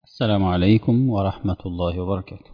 السلام عليكم ورحمة الله وبركاته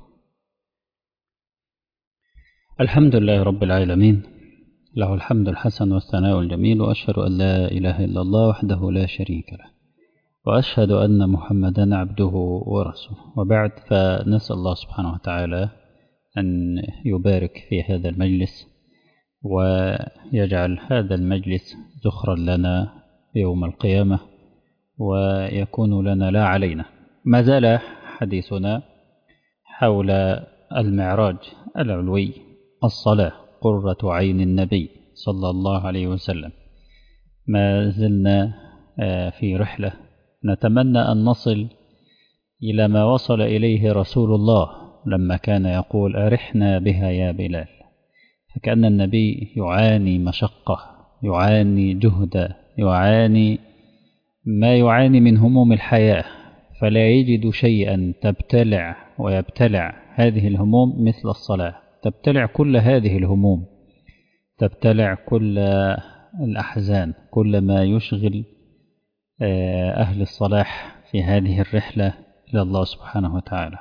الحمد لله رب العالمين له الحمد الحسن والثناء الجميل وأشهد أن لا إله إلا الله وحده لا شريك له وأشهد أن محمدا عبده ورسوله وبعد فنسأل الله سبحانه وتعالى أن يبارك في هذا المجلس ويجعل هذا المجلس ذخرا لنا يوم القيامة ويكون لنا لا علينا ما زال حديثنا حول المعراج العلوي الصلاة قرة عين النبي صلى الله عليه وسلم ما زلنا في رحلة نتمنى أن نصل إلى ما وصل إليه رسول الله لما كان يقول أرحنا بها يا بلال فكأن النبي يعاني مشقة يعاني جهد يعاني ما يعاني من هموم الحياة فلا يجد شيئا تبتلع ويبتلع هذه الهموم مثل الصلاة تبتلع كل هذه الهموم تبتلع كل الأحزان كل ما يشغل أهل الصلاح في هذه الرحلة إلى الله سبحانه وتعالى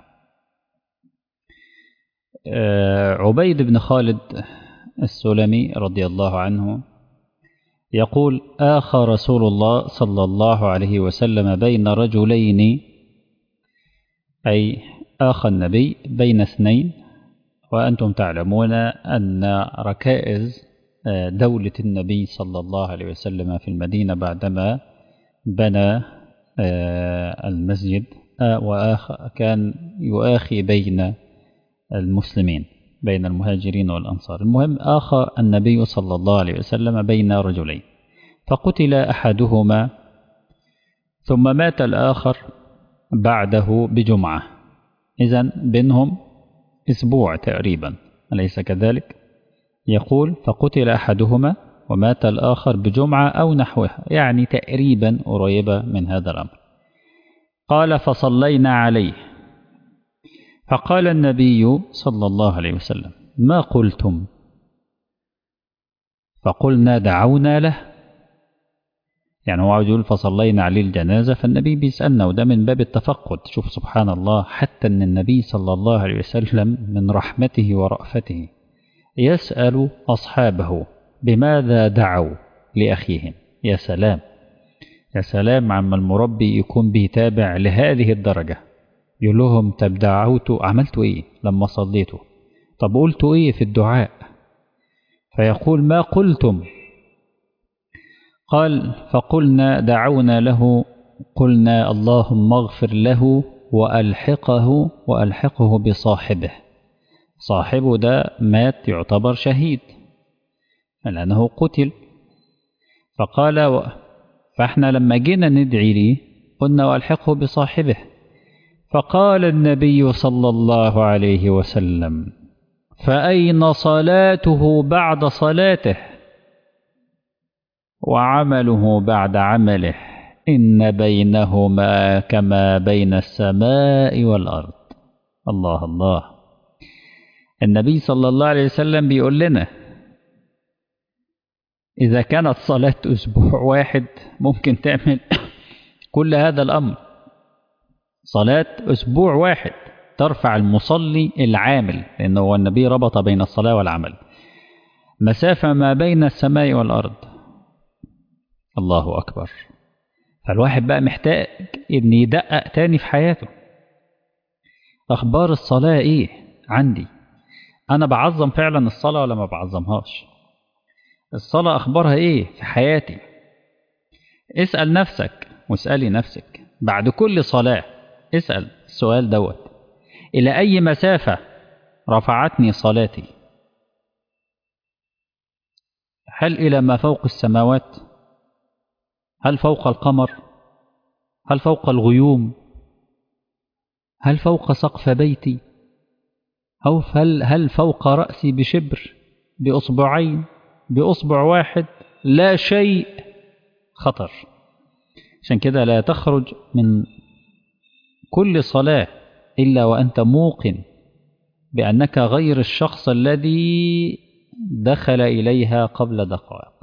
عبيد بن خالد السلمي رضي الله عنه يقول آخى رسول الله صلى الله عليه وسلم بين رجلين أي آخى النبي بين اثنين وأنتم تعلمون أن ركائز دولة النبي صلى الله عليه وسلم في المدينة بعدما بنى المسجد وكان يؤاخي بين المسلمين بين المهاجرين والأنصار المهم آخى النبي صلى الله عليه وسلم بين رجلين فقتل أحدهما ثم مات الآخر بعده بجمعة إذا بينهم أسبوع تقريبا أليس كذلك يقول فقتل أحدهما ومات الآخر بجمعة أو نحوها يعني تقريبا قريبة من هذا الأمر قال فصلينا عليه فقال النبي صلى الله عليه وسلم ما قلتم فقلنا دعونا له يعني هو عاوز يقول فصلينا عليه الجنازة فالنبي بيسألنا وده من باب التفقد شوف سبحان الله حتى أن النبي صلى الله عليه وسلم من رحمته ورأفته يسأل أصحابه بماذا دعوا لأخيهم يا سلام يا سلام عما المربي يكون بيتابع لهذه الدرجة يقول لهم طب دعوتوا عملتوا ايه لما صليتوا طب قلتوا ايه في الدعاء فيقول ما قلتم قال فقلنا دعونا له قلنا اللهم اغفر له وألحقه وألحقه بصاحبه صاحبه ده مات يعتبر شهيد لأنه قتل فقال و... فاحنا لما جينا ندعي ليه قلنا وألحقه بصاحبه فقال النبي صلى الله عليه وسلم فأين صلاته بعد صلاته وعمله بعد عمله إن بينهما كما بين السماء والأرض الله الله النبي صلى الله عليه وسلم بيقول لنا إذا كانت صلاة أسبوع واحد ممكن تعمل كل هذا الأمر صلاة أسبوع واحد ترفع المصلي العامل لأنه هو النبي ربط بين الصلاة والعمل مسافة ما بين السماء والأرض الله أكبر فالواحد بقى محتاج إن يدقق تاني في حياته أخبار الصلاة إيه عندي أنا بعظم فعلا الصلاة ولا ما بعظمهاش الصلاة أخبارها إيه في حياتي اسأل نفسك واسألي نفسك بعد كل صلاة اسأل السؤال دوت إلى أي مسافة رفعتني صلاتي هل إلى ما فوق السماوات هل فوق القمر هل فوق الغيوم هل فوق سقف بيتي أو هل, هل فوق رأسي بشبر بأصبعين بأصبع واحد لا شيء خطر عشان كده لا تخرج من كل صلاة إلا وأنت موقن بأنك غير الشخص الذي دخل إليها قبل دقائق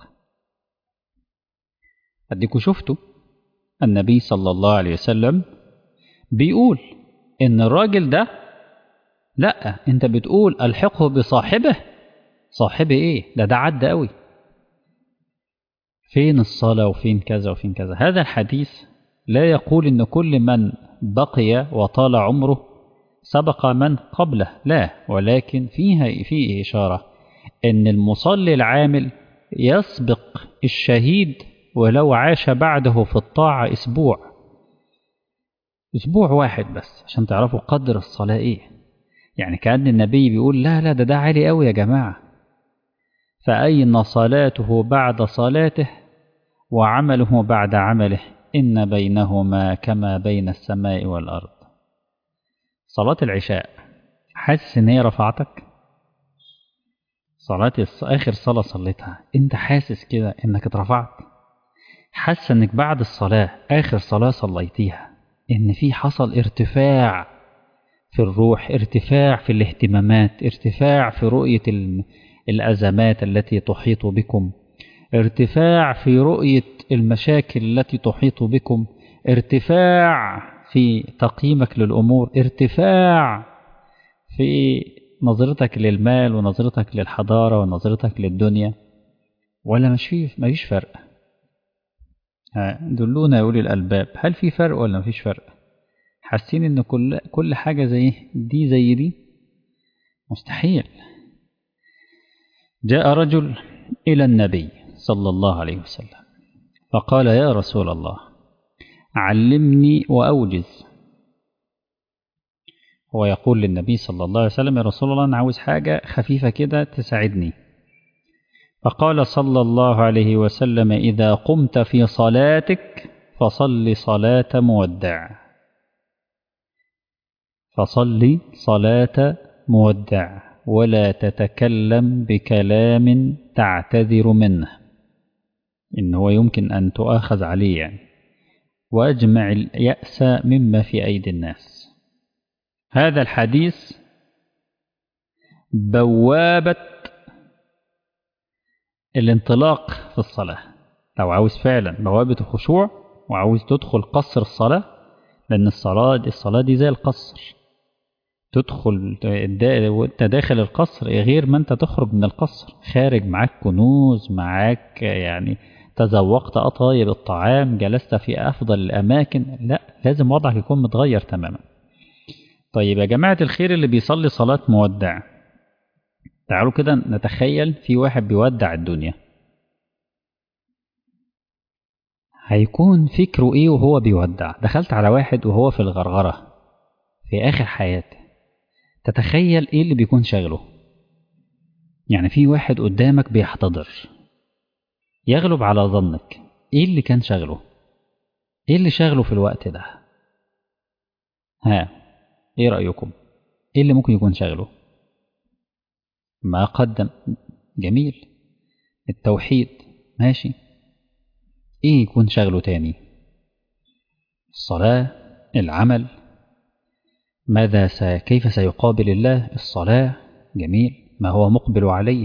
أديكوا شفتوا النبي صلى الله عليه وسلم بيقول إن الراجل ده لا أنت بتقول ألحقه بصاحبه صاحبي إيه ده ده عدى قوي فين الصلاة وفين كذا وفين كذا هذا الحديث لا يقول إن كل من بقي وطال عمره سبق من قبله لا ولكن فيها فيه إشارة إن المصلي العامل يسبق الشهيد ولو عاش بعده في الطاعة أسبوع أسبوع واحد بس عشان تعرفوا قدر الصلاة إيه يعني كأن النبي بيقول لا لا ده ده عالي قوي يا جماعة فأين صلاته بعد صلاته وعمله بعد عمله إن بينهما كما بين السماء والأرض صلاة العشاء حاسس إن هي رفعتك صلاة آخر صلاة صليتها أنت حاسس كده إنك اترفعت حاسس إنك بعد الصلاة آخر صلاة صليتيها إن في حصل ارتفاع في الروح ارتفاع في الاهتمامات ارتفاع في رؤية الأزمات التي تحيط بكم ارتفاع في رؤية المشاكل التي تحيط بكم ارتفاع في تقييمك للأمور ارتفاع في نظرتك للمال ونظرتك للحضارة ونظرتك للدنيا ولا مش فيه مفيش فرق دلونا يا أولي الألباب هل في فرق ولا مفيش فرق حاسين إن كل كل حاجة زي دي زي دي مستحيل جاء رجل إلى النبي صلى الله عليه وسلم فقال يا رسول الله علمني وأوجز هو يقول للنبي صلى الله عليه وسلم يا رسول الله أنا عاوز حاجة خفيفة كده تساعدني فقال صلى الله عليه وسلم إذا قمت في صلاتك فصل صلاة مودع فصل صلاة مودع ولا تتكلم بكلام تعتذر منه إن هو يمكن أن تؤاخذ عليه يعني وأجمع اليأس مما في أيدي الناس هذا الحديث بوابة الانطلاق في الصلاة لو عاوز فعلا بوابة الخشوع وعاوز تدخل قصر الصلاة لأن الصلاة دي الصلاة دي زي القصر تدخل وانت داخل القصر غير ما انت تخرج من القصر خارج معاك كنوز معاك يعني تذوقت أطايب الطعام جلست في أفضل الأماكن لا لازم وضعك يكون متغير تماما طيب يا جماعة الخير اللي بيصلي صلاة مودع تعالوا كده نتخيل في واحد بيودع الدنيا هيكون فكره ايه وهو بيودع دخلت على واحد وهو في الغرغرة في آخر حياته تتخيل ايه اللي بيكون شاغله يعني في واحد قدامك بيحتضر يغلب على ظنك ايه اللي كان شاغله ايه اللي شاغله في الوقت ده ها ايه رأيكم ايه اللي ممكن يكون شاغله ما قدم جميل التوحيد ماشي ايه يكون شغله تاني الصلاة العمل ماذا س... كيف سيقابل الله الصلاة جميل ما هو مقبل عليه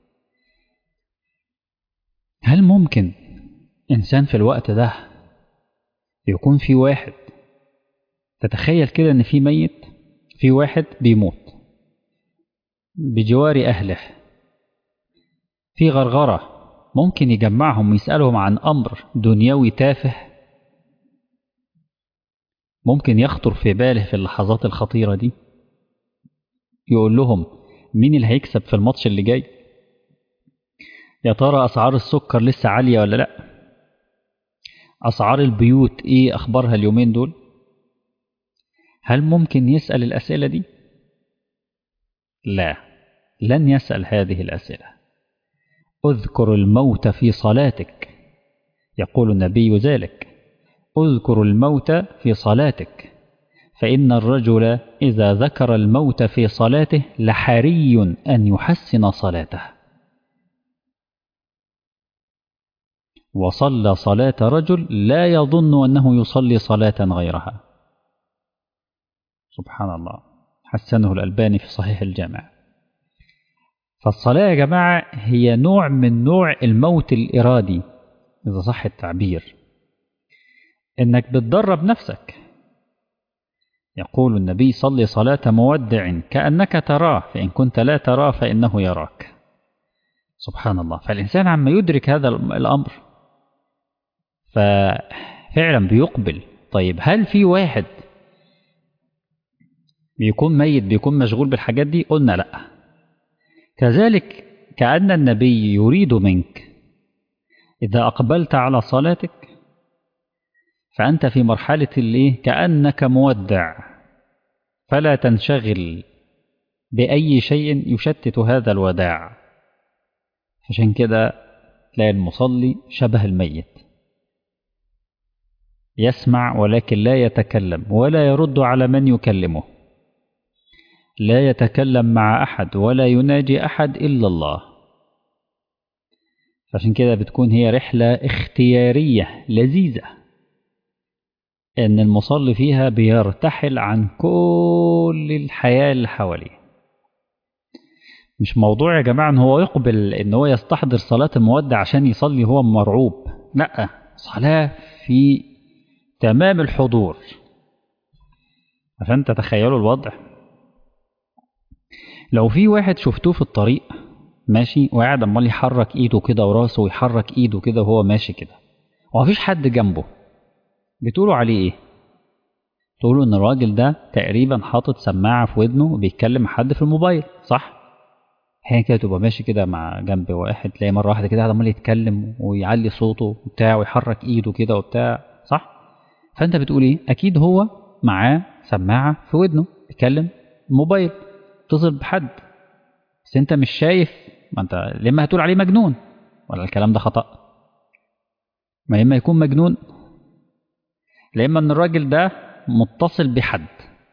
هل ممكن إنسان في الوقت ده يكون في واحد تتخيل كده إن في ميت في واحد بيموت بجوار أهله في غرغرة ممكن يجمعهم ويسألهم عن أمر دنيوي تافه ممكن يخطر في باله في اللحظات الخطيرة دي يقول لهم مين اللي هيكسب في الماتش اللي جاي يا ترى أسعار السكر لسه عالية ولا لأ أسعار البيوت إيه أخبارها اليومين دول هل ممكن يسأل الأسئلة دي لا لن يسأل هذه الأسئلة اذكر الموت في صلاتك يقول النبي ذلك اذكر الموت في صلاتك فإن الرجل إذا ذكر الموت في صلاته لحري أن يحسن صلاته وصلى صلاة رجل لا يظن أنه يصلي صلاة غيرها سبحان الله حسنه الألباني في صحيح الجامع فالصلاة يا جماعة هي نوع من نوع الموت الإرادي إذا صح التعبير إنك بتدرب نفسك يقول النبي صل صلاة مودع كأنك تراه فإن كنت لا تراه فإنه يراك سبحان الله فالإنسان عما يدرك هذا الأمر ففعلا بيقبل طيب هل في واحد بيكون ميت بيكون مشغول بالحاجات دي قلنا لا كذلك كأن النبي يريد منك إذا أقبلت على صلاتك فأنت في مرحلة الإيه كأنك مودع فلا تنشغل بأي شيء يشتت هذا الوداع عشان كده تلاقي المصلي شبه الميت يسمع ولكن لا يتكلم ولا يرد على من يكلمه لا يتكلم مع أحد ولا يناجي أحد إلا الله عشان كده بتكون هي رحلة اختيارية لذيذة إن المصلي فيها بيرتحل عن كل الحياة اللي حواليه مش موضوع يا جماعة إن هو يقبل إن هو يستحضر صلاة المودع عشان يصلي هو مرعوب لأ صلاة في تمام الحضور عشان تتخيلوا الوضع لو في واحد شفتوه في الطريق ماشي وقاعد عمال يحرك ايده كده وراسه ويحرك ايده كده وهو ماشي كده ومفيش حد جنبه بتقولوا عليه ايه تقولوا ان الراجل ده تقريبا حاطط سماعه في ودنه وبيتكلم مع حد في الموبايل صح هي كده تبقى ماشي كده مع جنب واحد تلاقي مره واحده كده عمال يتكلم ويعلي صوته وبتاع ويحرك ايده كده وبتاع صح فانت بتقول ايه اكيد هو معاه سماعه في ودنه بيتكلم موبايل اتصل بحد بس انت مش شايف ما انت لما هتقول عليه مجنون ولا الكلام ده خطأ ما اما يكون مجنون لا اما ان الراجل ده متصل بحد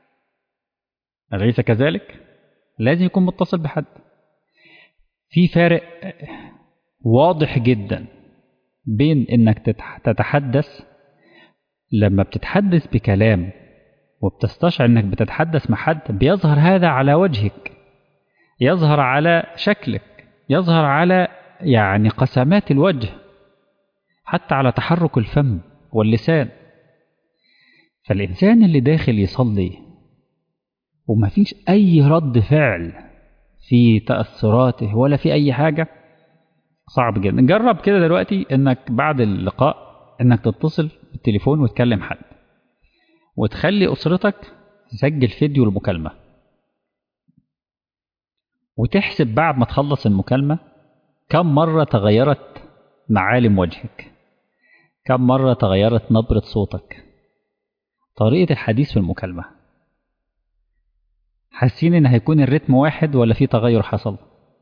أليس كذلك؟ لازم يكون متصل بحد في فارق واضح جدا بين انك تتحدث لما بتتحدث بكلام وبتستشعر انك بتتحدث مع حد بيظهر هذا على وجهك يظهر على شكلك يظهر على يعني قسمات الوجه حتى على تحرك الفم واللسان فالإنسان اللي داخل يصلي وما فيش أي رد فعل في تأثراته ولا في أي حاجة صعب جدا جرب كده دلوقتي انك بعد اللقاء انك تتصل بالتليفون وتكلم حد وتخلي أسرتك تسجل فيديو المكالمة وتحسب بعد ما تخلص المكالمة كم مرة تغيرت معالم وجهك كم مرة تغيرت نبرة صوتك طريقة الحديث في المكالمة حاسين ان هيكون الريتم واحد ولا في تغير حصل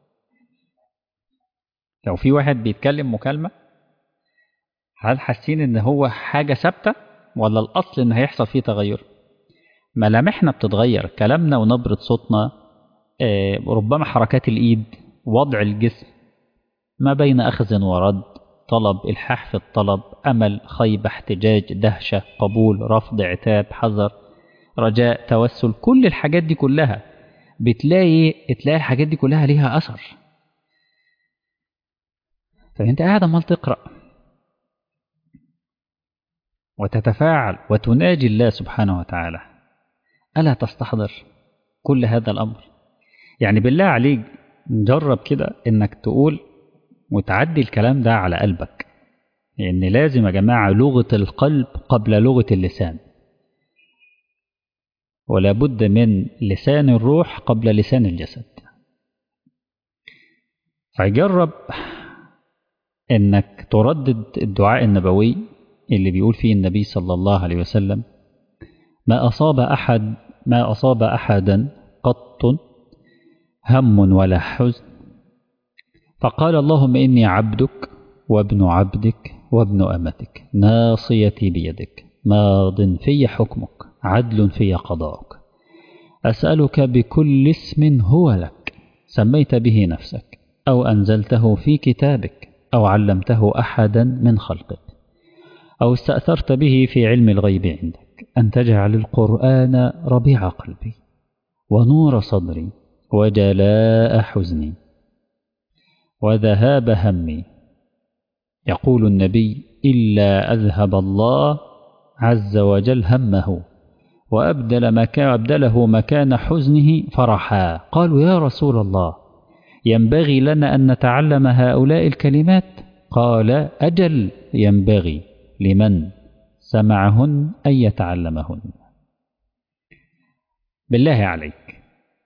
لو في واحد بيتكلم مكالمة هل حاسين ان هو حاجة ثابتة ولا الأصل إن هيحصل فيه تغير ملامحنا بتتغير كلامنا ونبرة صوتنا آه ربما حركات الإيد وضع الجسم ما بين أخذ ورد طلب إلحاح في الطلب أمل خيبة احتجاج دهشة قبول رفض عتاب حذر رجاء توسل كل الحاجات دي كلها بتلاقي تلاقي الحاجات دي كلها ليها أثر فأنت قاعد عمال تقرأ وتتفاعل وتناجي الله سبحانه وتعالى ألا تستحضر كل هذا الأمر يعني بالله عليك جرب كده إنك تقول وتعدي الكلام ده على قلبك لأن يعني لازم يا جماعة لغة القلب قبل لغة اللسان ولا بد من لسان الروح قبل لسان الجسد فجرب انك تردد الدعاء النبوي اللي بيقول فيه النبي صلى الله عليه وسلم ما أصاب أحد ما أصاب أحدا قط هم ولا حزن فقال اللهم إني عبدك وابن عبدك وابن أمتك ناصيتي بيدك ماض في حكمك عدل في قضاءك أسألك بكل اسم هو لك سميت به نفسك أو أنزلته في كتابك أو علمته أحدا من خلقك أو استأثرت به في علم الغيب عندك أن تجعل القرآن ربيع قلبي ونور صدري وجلاء حزني وذهاب همي يقول النبي إلا أذهب الله عز وجل همه وأبدل مكان أبدله مكان حزنه فرحا قالوا يا رسول الله ينبغي لنا أن نتعلم هؤلاء الكلمات قال أجل ينبغي لمن سمعهن أن يتعلمهن بالله عليك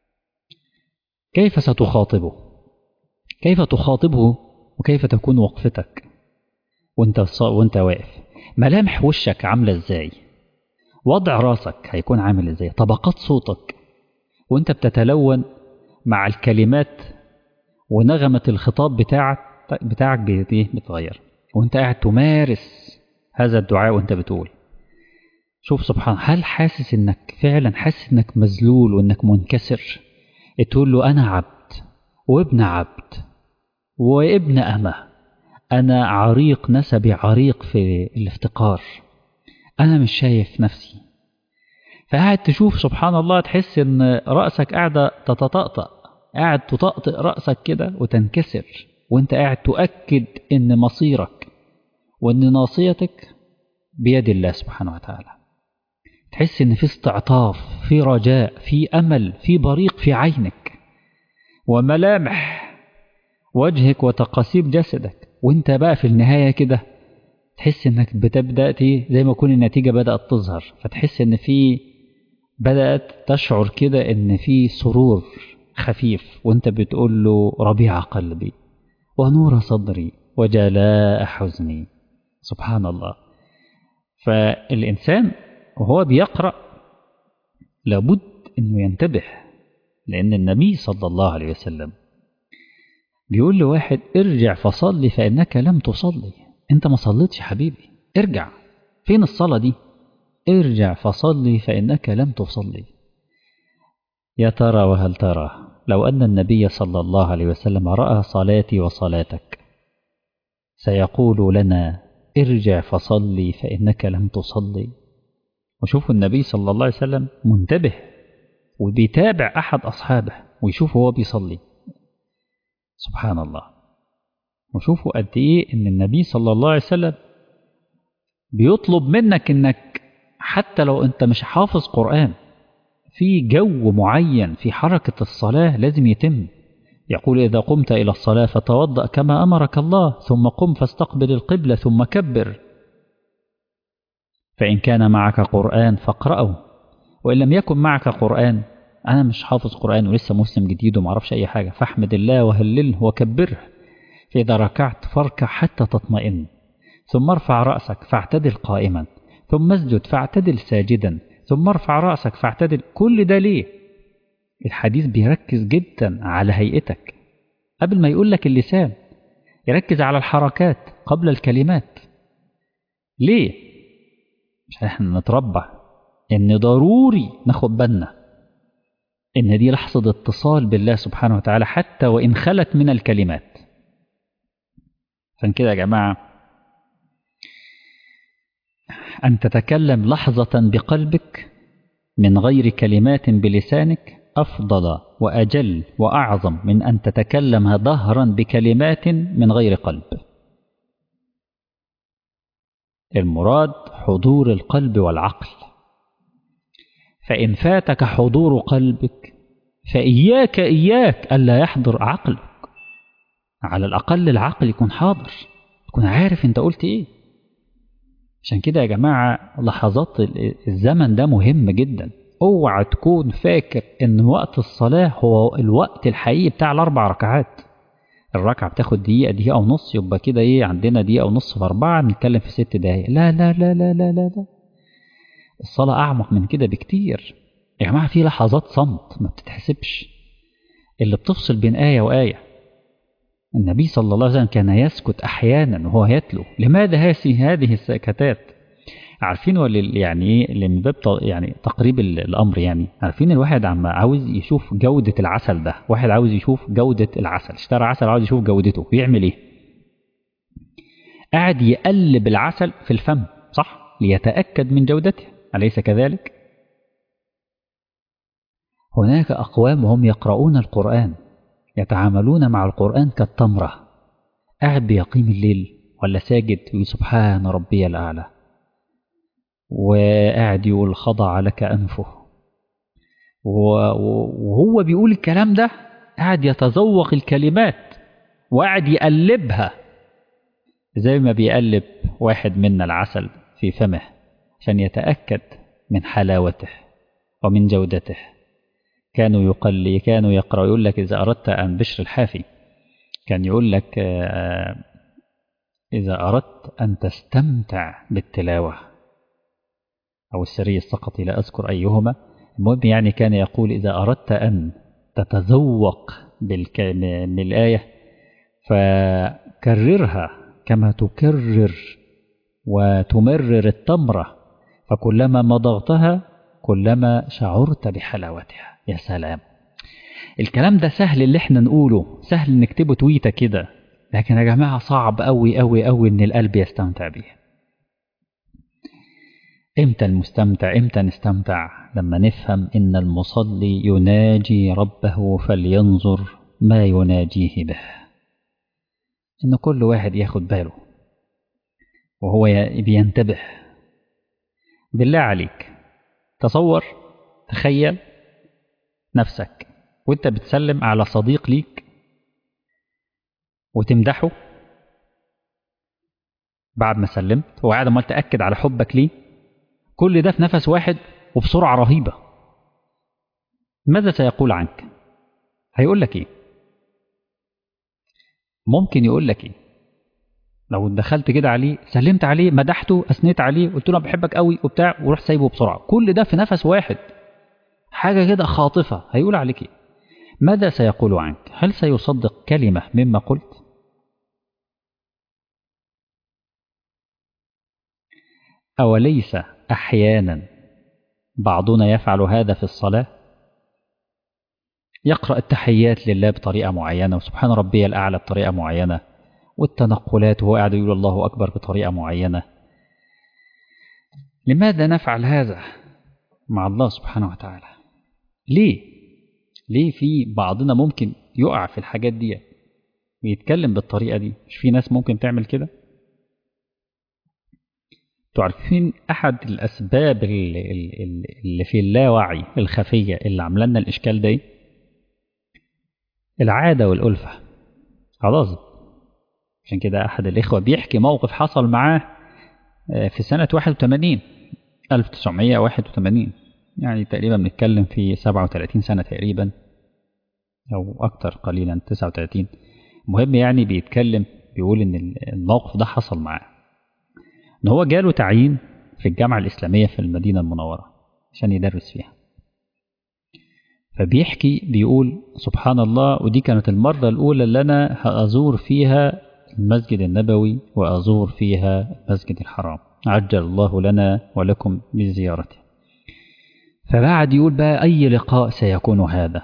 كيف ستخاطبه كيف تخاطبه وكيف تكون وقفتك وانت وانت واقف ملامح وشك عامله ازاي وضع راسك هيكون عامل ازاي طبقات صوتك وانت بتتلون مع الكلمات ونغمة الخطاب بتاعك بتاعك بتغير وانت قاعد تمارس هذا الدعاء وانت بتقول شوف سبحان هل حاسس انك فعلا حاسس انك مذلول وانك منكسر تقول له انا عبد وابن عبد وابن امه انا عريق نسبي عريق في الافتقار انا مش شايف نفسي فقاعد تشوف سبحان الله تحس ان راسك قاعده تتطأطأ قاعد تطأطئ راسك كده وتنكسر وانت قاعد تؤكد ان مصيرك وان ناصيتك بيد الله سبحانه وتعالى تحس ان في استعطاف في رجاء في امل في بريق في عينك وملامح وجهك وتقاسيم جسدك وانت بقى في النهايه كده تحس انك بتبدا زي ما يكون النتيجه بدات تظهر فتحس ان في بدات تشعر كده ان في سرور خفيف وانت بتقول له ربيع قلبي ونور صدري وجلاء حزني سبحان الله فالإنسان وهو بيقرأ لابد أنه ينتبه لأن النبي صلى الله عليه وسلم بيقول لواحد ارجع فصلي فإنك لم تصلي أنت ما صليتش حبيبي ارجع فين الصلاة دي ارجع فصلي فإنك لم تصلي يا ترى وهل ترى لو أن النبي صلى الله عليه وسلم رأى صلاتي وصلاتك سيقول لنا ارجع فصلي فإنك لم تصلي وشوفوا النبي صلى الله عليه وسلم منتبه وبيتابع أحد أصحابه ويشوف هو بيصلي سبحان الله وشوفوا قد إيه إن النبي صلى الله عليه وسلم بيطلب منك إنك حتى لو أنت مش حافظ قرآن في جو معين في حركة الصلاة لازم يتم يقول إذا قمت إلى الصلاة فتوضأ كما أمرك الله ثم قم فاستقبل القبلة ثم كبر فإن كان معك قرآن فاقرأه وإن لم يكن معك قرآن أنا مش حافظ قرآن ولسه مسلم جديد ومعرفش أي حاجة فاحمد الله وهلله وكبره فإذا ركعت فاركع حتى تطمئن ثم ارفع رأسك فاعتدل قائما ثم اسجد فاعتدل ساجدا ثم ارفع رأسك فاعتدل كل ده ليه الحديث بيركز جدا على هيئتك قبل ما يقول لك اللسان يركز على الحركات قبل الكلمات ليه مش احنا نتربى ان ضروري ناخد بالنا ان دي لحظة اتصال بالله سبحانه وتعالى حتى وان خلت من الكلمات عشان كده يا جماعة أن تتكلم لحظة بقلبك من غير كلمات بلسانك أفضل وأجل وأعظم من أن تتكلم ظهرا بكلمات من غير قلب المراد حضور القلب والعقل فإن فاتك حضور قلبك فإياك إياك ألا يحضر عقلك على الأقل العقل يكون حاضر يكون عارف أنت قلت إيه عشان كده يا جماعة لحظات الزمن ده مهم جدا اوعى تكون فاكر ان وقت الصلاة هو الوقت الحقيقي بتاع الاربع ركعات الركعة بتاخد دقيقة دقيقة ونص يبقى كده ايه عندنا دقيقة ونص في أربعة بنتكلم في ست دقايق لا لا لا لا لا لا لا الصلاة أعمق من كده بكتير يا جماعة في لحظات صمت ما بتتحسبش اللي بتفصل بين آية وآية النبي صلى الله عليه وسلم كان يسكت أحيانا وهو يتلو لماذا هذه السكتات عارفين ولا يعني ايه اللي من باب يعني تقريب الامر يعني عارفين الواحد عم عاوز يشوف جوده العسل ده واحد عاوز يشوف جوده العسل اشترى عسل عاوز يشوف جودته يعمل ايه قاعد يقلب العسل في الفم صح ليتاكد من جودته اليس كذلك هناك اقوام هم يقرؤون القران يتعاملون مع القران كالتمره قاعد بيقيم الليل ولا ساجد سبحان ربي الاعلى وقاعد يقول خضع لك أنفه وهو بيقول الكلام ده قاعد يتذوق الكلمات وقاعد يقلبها زي ما بيقلب واحد منا العسل في فمه عشان يتأكد من حلاوته ومن جودته كانوا يقل كانوا يقرأ يقول لك إذا أردت أن بشر الحافي كان يقول لك إذا أردت أن تستمتع بالتلاوة أو السري السقطي لا أذكر أيهما المهم يعني كان يقول إذا أردت أن تتذوق من الآية فكررها كما تكرر وتمرر التمرة فكلما مضغتها كلما شعرت بحلاوتها يا سلام الكلام ده سهل اللي احنا نقوله سهل نكتبه تويتة كده لكن يا جماعة صعب قوي قوي قوي ان القلب يستمتع بيه امتى المستمتع امتى نستمتع لما نفهم ان المصلي يناجي ربه فلينظر ما يناجيه به ان كل واحد ياخد باله وهو بينتبه بالله عليك تصور تخيل نفسك وانت بتسلم على صديق ليك وتمدحه بعد ما سلمت وقاعد امال تاكد على حبك ليه كل ده في نفس واحد وبسرعه رهيبه ماذا سيقول عنك هيقول لك ايه ممكن يقول لك ايه لو دخلت كده عليه سلمت عليه مدحته اثنيت عليه قلت له انا بحبك قوي وبتاع وروح سايبه بسرعه كل ده في نفس واحد حاجه كده خاطفه هيقول عليك ايه ماذا سيقول عنك هل سيصدق كلمه مما قلت اوليس احيانا بعضنا يفعل هذا في الصلاه يقرا التحيات لله بطريقه معينه وسبحان ربي الاعلى بطريقه معينه والتنقلات وهو قاعد يقول الله أكبر بطريقة معينة لماذا نفعل هذا مع الله سبحانه وتعالى ليه ليه في بعضنا ممكن يقع في الحاجات دي ويتكلم بالطريقة دي مش في ناس ممكن تعمل كده تعرفين أحد الأسباب اللي, اللي في اللاوعي الخفية اللي عامله لنا الإشكال ده العادة والألفة خلاص عشان كده أحد الإخوة بيحكي موقف حصل معاه في سنة 81 1981 يعني تقريبا بنتكلم في 37 سنة تقريبا أو أكتر قليلا 39 المهم يعني بيتكلم بيقول إن الموقف ده حصل معاه إن هو جاله تعيين في الجامعة الإسلامية في المدينة المنورة عشان يدرس فيها فبيحكي بيقول سبحان الله ودي كانت المرة الأولى اللي أنا هأزور فيها المسجد النبوي وأزور فيها المسجد الحرام عجل الله لنا ولكم بزيارته فبعد يقول بقى أي لقاء سيكون هذا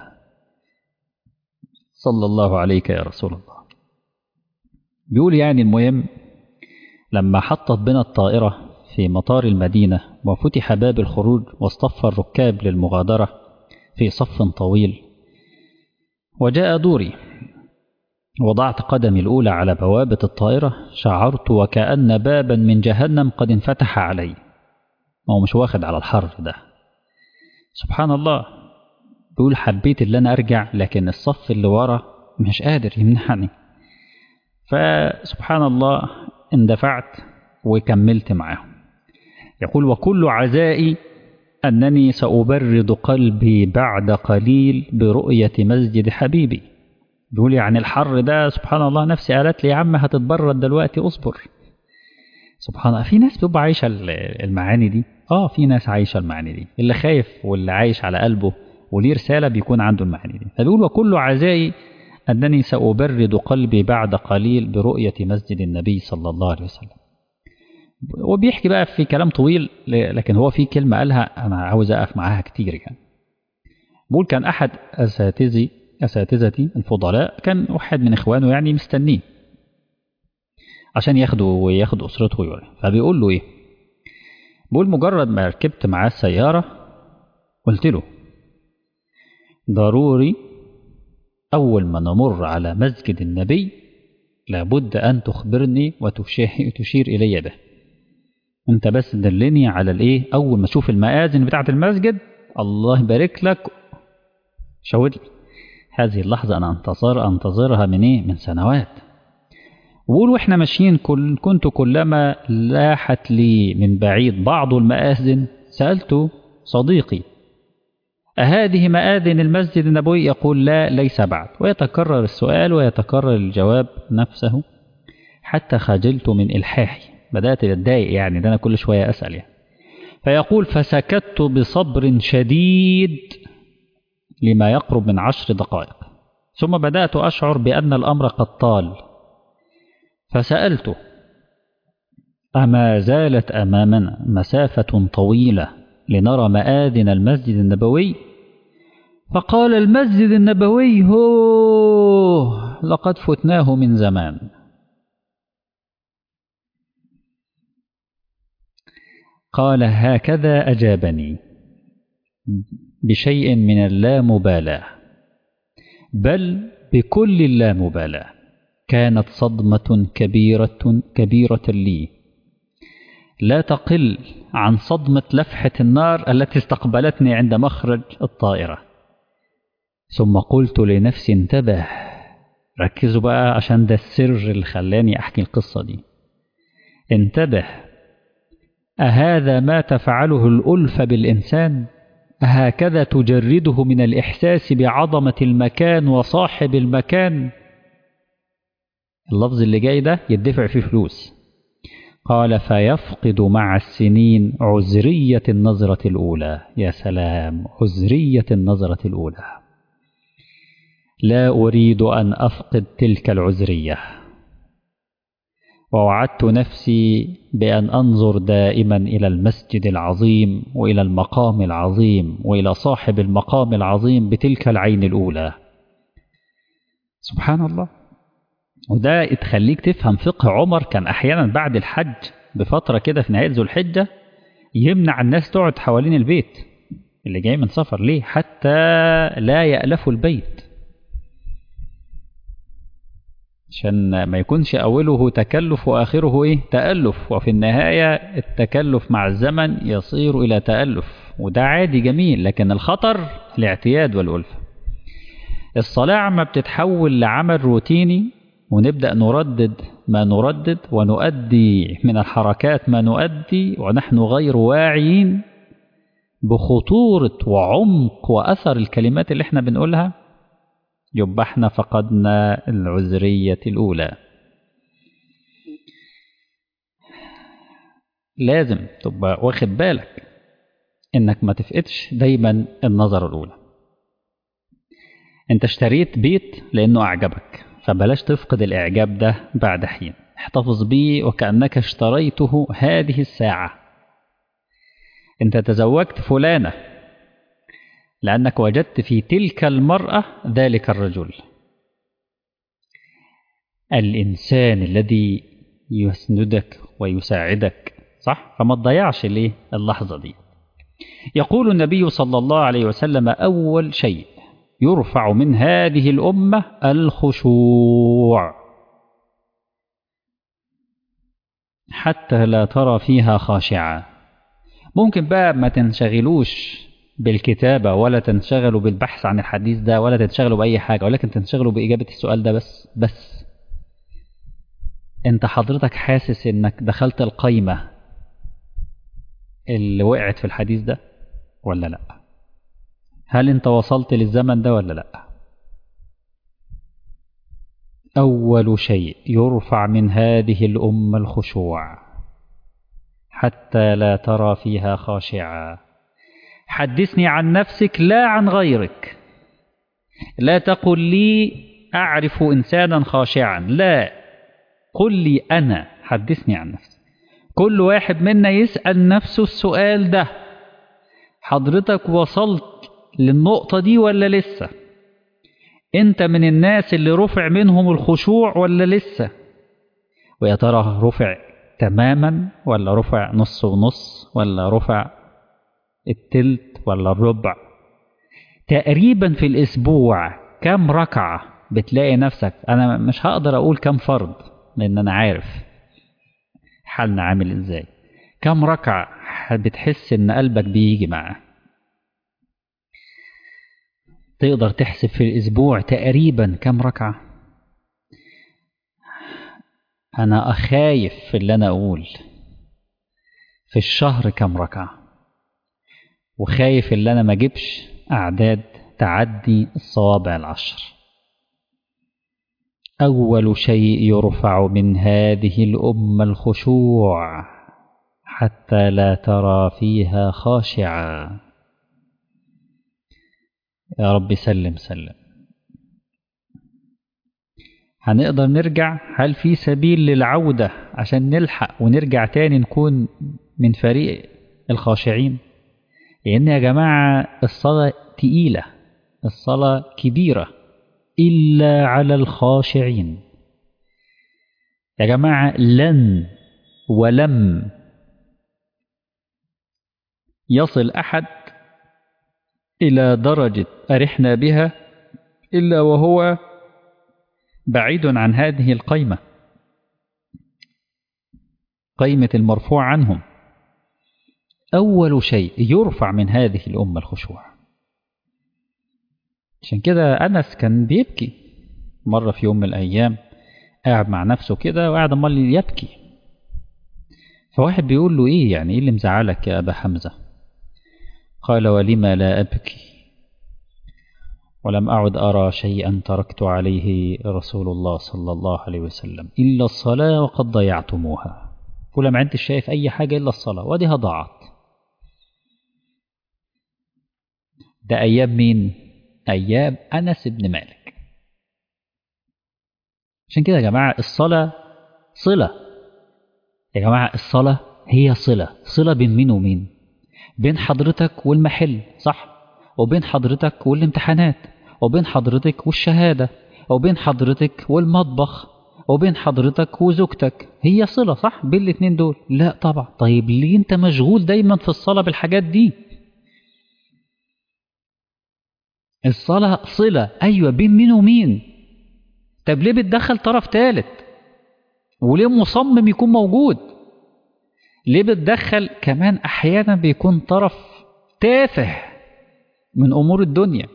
صلى الله عليك يا رسول الله بيقول يعني المهم لما حطت بنا الطائرة في مطار المدينة وفتح باب الخروج واصطف الركاب للمغادرة في صف طويل وجاء دوري وضعت قدمي الأولى على بوابة الطائرة شعرت وكأن بابا من جهنم قد انفتح علي هو مش واخد على الحر ده سبحان الله بيقول حبيت اللي أنا أرجع لكن الصف اللي ورا مش قادر يمنعني فسبحان الله اندفعت وكملت معاهم يقول وكل عزائي أنني سأبرد قلبي بعد قليل برؤية مسجد حبيبي بيقول يعني الحر ده سبحان الله نفسي قالت لي يا عم هتتبرد دلوقتي اصبر سبحان الله في ناس بتبقى عايشة المعاني دي اه في ناس عايشة المعاني دي اللي خايف واللي عايش على قلبه وليه رسالة بيكون عنده المعاني دي فبيقول وكل عزائي أنني سأبرد قلبي بعد قليل برؤية مسجد النبي صلى الله عليه وسلم وبيحكي بقى في كلام طويل لكن هو في كلمة قالها أنا عاوز أقف معاها كتير يعني بقول كان أحد أساتذي أساتذتي الفضلاء كان واحد من إخوانه يعني مستنيه عشان ياخده وياخد أسرته ويوري فبيقول له إيه بقول مجرد ما ركبت معاه السيارة قلت له ضروري أول ما نمر على مسجد النبي لابد أن تخبرني وتشير إلي به انت بس دلني على الايه اول ما اشوف المآذن بتاعة المسجد الله يبارك لك شاور لي هذه اللحظة انا انتظر انتظرها من ايه من سنوات وقول واحنا ماشيين كل كنت كلما لاحت لي من بعيد بعض المآذن سألت صديقي أهذه مآذن المسجد النبوي يقول لا ليس بعد ويتكرر السؤال ويتكرر الجواب نفسه حتى خجلت من إلحاحي بدأت أتضايق يعني ده أنا كل شوية أسأل يعني فيقول فسكت بصبر شديد لما يقرب من عشر دقائق ثم بدأت أشعر بأن الأمر قد طال فسألته أما زالت أمامنا مسافة طويلة لنرى مآذن المسجد النبوي فقال المسجد النبوي هو لقد فتناه من زمان قال هكذا أجابني بشيء من اللامبالاة بل بكل اللامبالاة كانت صدمة كبيرة كبيرة لي لا تقل عن صدمة لفحة النار التي استقبلتني عند مخرج الطائرة ثم قلت لنفسي انتبه ركزوا بقى عشان ده السر اللي خلاني أحكي القصة دي انتبه أهذا ما تفعله الألفة بالإنسان أهكذا تجرده من الإحساس بعظمة المكان وصاحب المكان اللفظ اللي جاي ده يدفع فيه فلوس قال فيفقد مع السنين عذرية النظرة الأولى يا سلام عذرية النظرة الأولى لا أريد أن أفقد تلك العذرية ووعدت نفسي بأن أنظر دائما إلى المسجد العظيم وإلى المقام العظيم وإلى صاحب المقام العظيم بتلك العين الأولى سبحان الله وده تخليك تفهم فقه عمر كان أحيانا بعد الحج بفترة كده في نهاية ذو الحجة يمنع الناس تقعد حوالين البيت اللي جاي من سفر ليه حتى لا يألفوا البيت عشان ما يكونش أوله تكلف وآخره إيه تألف وفي النهاية التكلف مع الزمن يصير إلى تألف وده عادي جميل لكن الخطر الاعتياد والألفة الصلاة عما بتتحول لعمل روتيني ونبدأ نردد ما نردد ونؤدي من الحركات ما نؤدي ونحن غير واعيين بخطورة وعمق وأثر الكلمات اللي احنا بنقولها يبقى احنا فقدنا العذرية الأولى لازم تبقى واخد بالك انك ما تفقدش دايما النظرة الأولى انت اشتريت بيت لأنه أعجبك فبلاش تفقد الإعجاب ده بعد حين احتفظ بيه وكأنك اشتريته هذه الساعة انت تزوجت فلانة لأنك وجدت في تلك المرأة ذلك الرجل الإنسان الذي يسندك ويساعدك صح فما تضيعش ليه اللحظة دي يقول النبي صلى الله عليه وسلم أول شيء يرفع من هذه الأمة الخشوع حتى لا ترى فيها خاشعة ممكن بقى ما تنشغلوش بالكتابة ولا تنشغلوا بالبحث عن الحديث ده ولا تنشغلوا بأي حاجة ولكن تنشغلوا بإجابة السؤال ده بس بس انت حضرتك حاسس انك دخلت القايمة اللي وقعت في الحديث ده ولا لا هل انت وصلت للزمن ده ولا لا أول شيء يرفع من هذه الأمة الخشوع حتى لا ترى فيها خاشعا حدثني عن نفسك لا عن غيرك لا تقل لي أعرف إنسانا خاشعا لا قل لي أنا حدثني عن نفسي كل واحد منا يسأل نفسه السؤال ده حضرتك وصلت للنقطة دي ولا لسه انت من الناس اللي رفع منهم الخشوع ولا لسه ويا ترى رفع تماما ولا رفع نص ونص ولا رفع التلت ولا الربع تقريبا في الاسبوع كم ركعة بتلاقي نفسك انا مش هقدر اقول كم فرض لان انا عارف حالنا عامل ازاي كم ركعة بتحس إن قلبك بيجي معاه تقدر تحسب في الأسبوع تقريبا كم ركعة أنا أخايف في اللي أنا أقول في الشهر كم ركعة وخايف اللي أنا ما أجيبش أعداد تعدي الصوابع العشر أول شيء يرفع من هذه الأمة الخشوع حتى لا ترى فيها خاشعا يا رب سلم سلم هنقدر نرجع هل في سبيل للعودة عشان نلحق ونرجع تاني نكون من فريق الخاشعين لأن يا جماعة الصلاة تقيلة الصلاة كبيرة إلا على الخاشعين يا جماعة لن ولم يصل أحد إلى درجة أرحنا بها إلا وهو بعيد عن هذه القيمة قيمة المرفوع عنهم أول شيء يرفع من هذه الأمة الخشوع عشان كده أنس كان بيبكي مرة في يوم من الأيام قاعد مع نفسه كده وقاعد أمال يبكي فواحد بيقول له إيه يعني إيه اللي مزعلك يا أبا حمزة قال ولما لا أبكي ولم أعد أرى شيئا تركت عليه رسول الله صلى الله عليه وسلم إلا الصلاة وقد ضيعتموها فلما ما عدتش شايف أي حاجة إلا الصلاة وديها ضاعت ده أيام مين؟ أيام أنس بن مالك عشان كده يا جماعة الصلاة صلة يا جماعة الصلاة هي صلة صلة بين مين ومين بين حضرتك والمحل صح وبين حضرتك والامتحانات وبين حضرتك والشهادة وبين حضرتك والمطبخ وبين حضرتك وزوجتك هي صلة صح بين الاتنين دول لا طبعا طيب ليه انت مشغول دايما في الصلاة بالحاجات دي الصلاة صلة أيوة بين مين ومين طب ليه بتدخل طرف ثالث وليه مصمم يكون موجود ليه بتدخل كمان أحيانا بيكون طرف تافه من أمور الدنيا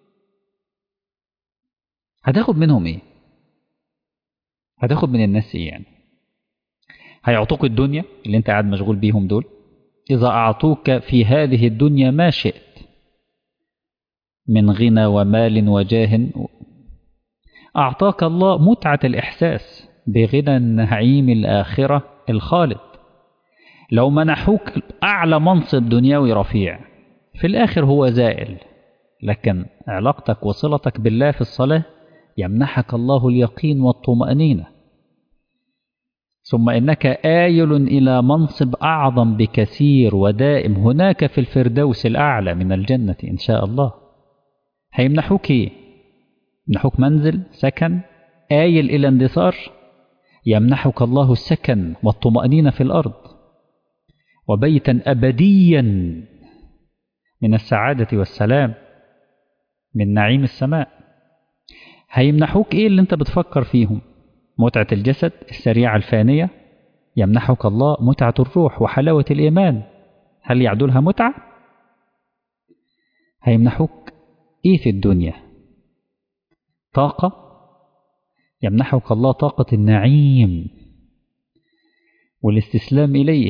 هتاخد منهم إيه هتاخد من الناس إيه يعني هيعطوك الدنيا اللي انت قاعد مشغول بيهم دول إذا أعطوك في هذه الدنيا ما شئت من غنى ومال وجاه أعطاك الله متعة الإحساس بغنى النعيم الآخرة الخالد لو منحوك أعلى منصب دنيوي رفيع في الآخر هو زائل لكن علاقتك وصلتك بالله في الصلاة يمنحك الله اليقين والطمأنينة ثم إنك آيل إلى منصب أعظم بكثير ودائم هناك في الفردوس الأعلى من الجنة إن شاء الله هيمنحوك إيه؟ يمنحوك منزل سكن آيل إلى اندثار يمنحك الله السكن والطمأنينة في الأرض وبيتا أبديا من السعادة والسلام من نعيم السماء هيمنحوك إيه اللي أنت بتفكر فيهم متعة الجسد السريعة الفانية يمنحك الله متعة الروح وحلاوة الإيمان هل يعدلها متعة؟ هيمنحوك إيه في الدنيا؟ طاقة يمنحك الله طاقة النعيم والاستسلام إليه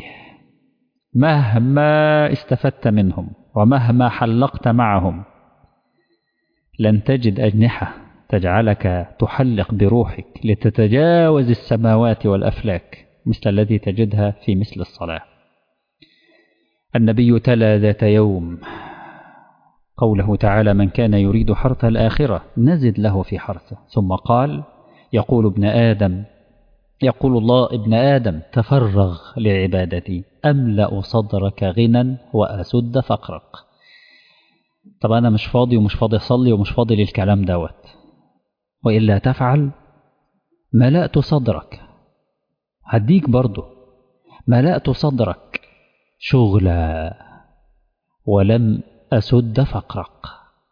مهما استفدت منهم ومهما حلقت معهم لن تجد أجنحة تجعلك تحلق بروحك لتتجاوز السماوات والأفلاك مثل الذي تجدها في مثل الصلاة النبي تلا ذات يوم قوله تعالى من كان يريد حرث الآخرة نزد له في حرثه ثم قال يقول ابن آدم يقول الله ابن آدم تفرغ لعبادتي أملأ صدرك غنى وأسد فقرك طب أنا مش فاضي ومش فاضي أصلي ومش فاضي للكلام دوت وإلا تفعل ملأت صدرك هديك برضه ملأت صدرك شغلا ولم أسد فقرك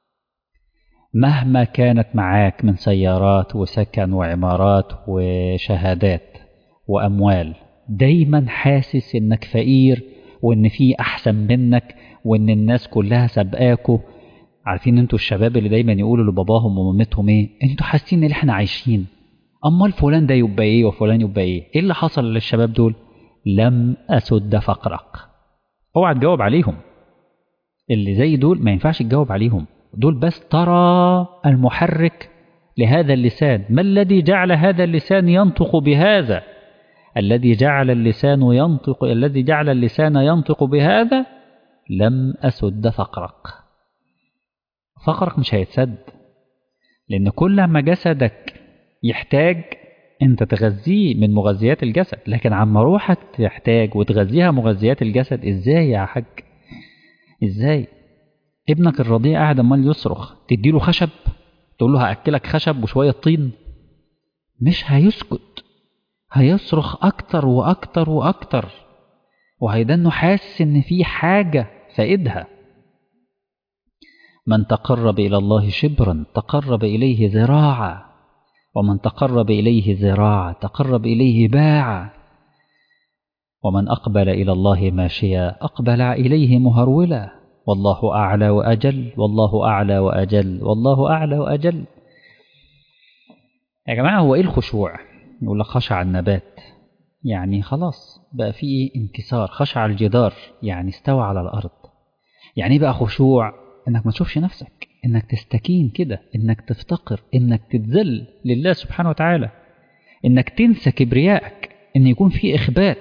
مهما كانت معاك من سيارات وسكن وعمارات وشهادات وأموال دايما حاسس انك فقير وان في احسن منك وان الناس كلها سابقاكوا عارفين انتوا الشباب اللي دايما يقولوا لباباهم ومامتهم ايه انتوا حاسين ان احنا عايشين امال فلان ده يبقى ايه وفلان يبقى ايه ايه اللي حصل للشباب دول لم اسد فقرك اوعى تجاوب عليهم اللي زي دول ما ينفعش تجاوب عليهم دول بس ترى المحرك لهذا اللسان ما الذي جعل هذا اللسان ينطق بهذا الذي جعل اللسان ينطق الذي جعل اللسان ينطق بهذا لم أسد فقرك فقرك مش هيتسد لأن كل ما جسدك يحتاج أنت تغذيه من مغذيات الجسد لكن عما روحك تحتاج وتغذيها مغذيات الجسد إزاي يا حاج إزاي ابنك الرضيع قاعد امال يصرخ تديله خشب تقول له هاكلك خشب وشويه طين مش هيسكت هيصرخ اكتر واكتر واكتر وهيدنه حاسس ان في حاجه فائدها من تقرب الى الله شبرا تقرب اليه ذراعا ومن تقرب اليه ذراعا تقرب اليه باعا ومن اقبل الى الله ماشيا اقبل اليه مهرولا والله أعلى وأجل والله أعلى وأجل والله أعلى وأجل يا جماعة هو إيه الخشوع يقول لك خشع النبات يعني خلاص بقى في إيه انكسار خشع الجدار يعني استوى على الأرض يعني بقى خشوع إنك ما تشوفش نفسك إنك تستكين كده إنك تفتقر إنك تتذل لله سبحانه وتعالى إنك تنسى كبريائك إن يكون في إخبات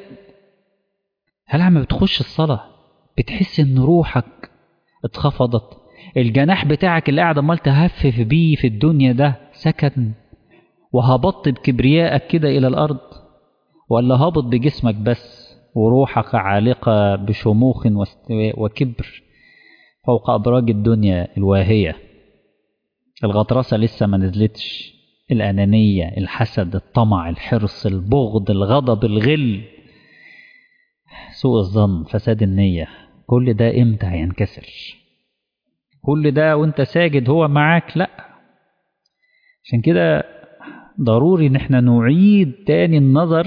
هل عم بتخش الصلاة بتحس إن روحك اتخفضت الجناح بتاعك اللي قاعد عمال تهفف بيه في الدنيا ده سكن وهبطت بكبريائك كده إلى الأرض ولا هابط بجسمك بس وروحك عالقة بشموخ وكبر فوق أبراج الدنيا الواهية الغطرسة لسه ما نزلتش الأنانية الحسد الطمع الحرص البغض الغضب الغل سوء الظن فساد النية كل ده امتى هينكسر كل ده وانت ساجد هو معاك لا عشان كده ضروري ان احنا نعيد تاني النظر